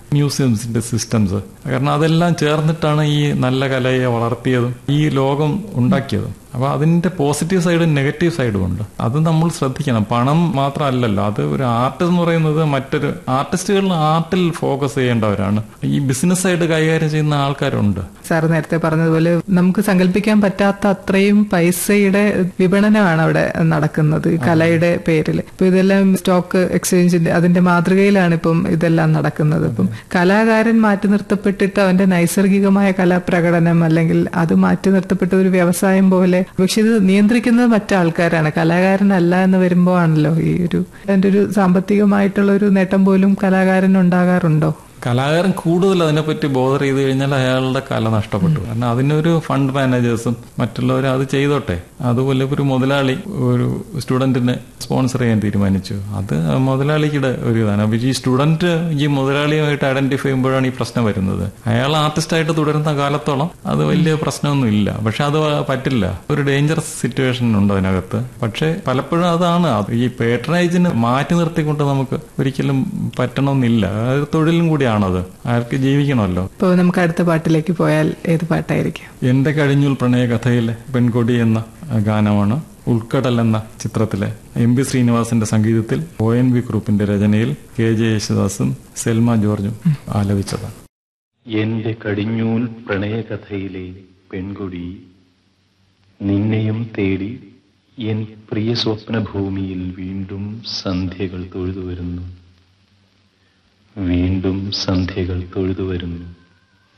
മ്യൂസിയംസിന്റെ systems കാരണം അതെല്ലാം ചേർന്നിട്ടാണ് ഈ നല്ല കലയെ വളർത്തിയതും ഈ ലോകം ഉണ്ടാക്കിയതും അപ്പൊ അതിന്റെ പോസിറ്റീവ് സൈഡും നെഗറ്റീവ് സൈഡും ഉണ്ട് അത് നമ്മൾ ശ്രദ്ധിക്കണം പണം മാത്രമല്ലല്ലോ അത് ഒരു ആർട്ട് എന്ന് പറയുന്നത് മറ്റൊരു ആർട്ടിസ്റ്റുകൾ ആർട്ടിൽ ഫോക്കസ് ചെയ്യേണ്ടവരാണ് ഈ ബിസിനസ് സൈഡ് കൈകാര്യം ചെയ്യുന്ന ആൾക്കാരുണ്ട് സാർ നേരത്തെ പറഞ്ഞതുപോലെ നമുക്ക് സങ്കല്പിക്കാൻ പറ്റാത്ത അത്രയും പൈസയുടെ വിപണനമാണ് അവിടെ നടക്കുന്നത് ഈ കലയുടെ പേരിൽ ഇപ്പൊ ഇതെല്ലാം സ്റ്റോക്ക് എക്സ്ചേഞ്ചിന്റെ അതിന്റെ മാതൃകയിലാണ് ഇപ്പം ഇതെല്ലാം നടക്കുന്നത് ഇപ്പം കലാകാരൻ മാറ്റി നിർത്തപ്പെട്ടിട്ട് അവന്റെ നൈസർഗികമായ കലാപ്രകടനം അല്ലെങ്കിൽ അത് മാറ്റി നിർത്തപ്പെട്ട ഒരു വ്യവസായം പോലെ പക്ഷെ ഇത് നിയന്ത്രിക്കുന്നത് മറ്റാൾക്കാരാണ് കലാകാരനല്ല എന്ന് വരുമ്പോ ആണല്ലോ ഈ ഒരു അതിന്റെ ഒരു സാമ്പത്തികമായിട്ടുള്ള ഒരു നേട്ടം പോലും കലാകാരൻ ഉണ്ടാകാറുണ്ടോ കലാകാരൻ കൂടുതൽ അതിനെപ്പറ്റി ബോധർ ചെയ്ത് കഴിഞ്ഞാൽ അയാളുടെ കല നഷ്ടപ്പെട്ടു കാരണം അതിനൊരു ഫണ്ട് മാനേജേഴ്സും മറ്റുള്ളവരും അത് ചെയ്തോട്ടെ അതുപോലെ ഒരു മുതലാളി ഒരു സ്റ്റുഡന്റിനെ സ്പോൺസർ ചെയ്യാൻ തീരുമാനിച്ചു അത് മുതലാളിയുടെ ഒരു ഇതാണ് അപ്പൊ ഈ സ്റ്റുഡന്റ് ഈ മുതലാളിയുമായിട്ട് ഐഡന്റിഫൈ ചെയ്യുമ്പോഴാണ് ഈ പ്രശ്നം വരുന്നത് അയാൾ ആർട്ടിസ്റ്റായിട്ട് തുടരുന്ന കാലത്തോളം അത് വലിയ പ്രശ്നമൊന്നും ഇല്ല പക്ഷെ അത് പറ്റില്ല ഒരു ഡേഞ്ചറസ് സിറ്റുവേഷൻ ഉണ്ട് അതിനകത്ത് പക്ഷെ പലപ്പോഴും അതാണ് അത് ഈ പേട്രണേജിന് മാറ്റി നിർത്തിക്കൊണ്ട് നമുക്ക് ഒരിക്കലും പറ്റണമെന്നില്ല അത് തൊഴിലും കൂടിയാണത് ആർക്ക് ജീവിക്കണമല്ലോ ഇപ്പോൾ നമുക്ക് അടുത്ത പാട്ടിലേക്ക് പോയാൽ ഏത് പാട്ടായിരിക്കും എന്റെ കഴിഞ്ഞുൽ പ്രണയകഥയിലെ പെൺകൊടി എന്ന ഗാനമാണ് ഉൾക്കടൽ എന്ന ചിത്രത്തിലെ എം പി ശ്രീനിവാസന്റെ സംഗീതത്തിൽ ഒ എൻ വി ഗ്രൂപ്പിന്റെ രചനയിൽ കെ ജെ യേശുദാസും സെൽമ ജോർജും ആലപിച്ചതാണ് എന്റെ കടിഞ്ഞൂൽ പ്രണയകഥയിലെ പെൺകുടി നിന്നെയും തേടി എൻ പ്രിയ സ്വപ്നഭൂമിയിൽ വീണ്ടും സന്ധ്യകൾ തൊഴുതു വരുന്നു വീണ്ടും സന്ധ്യകൾ തൊഴുതു വരുന്നു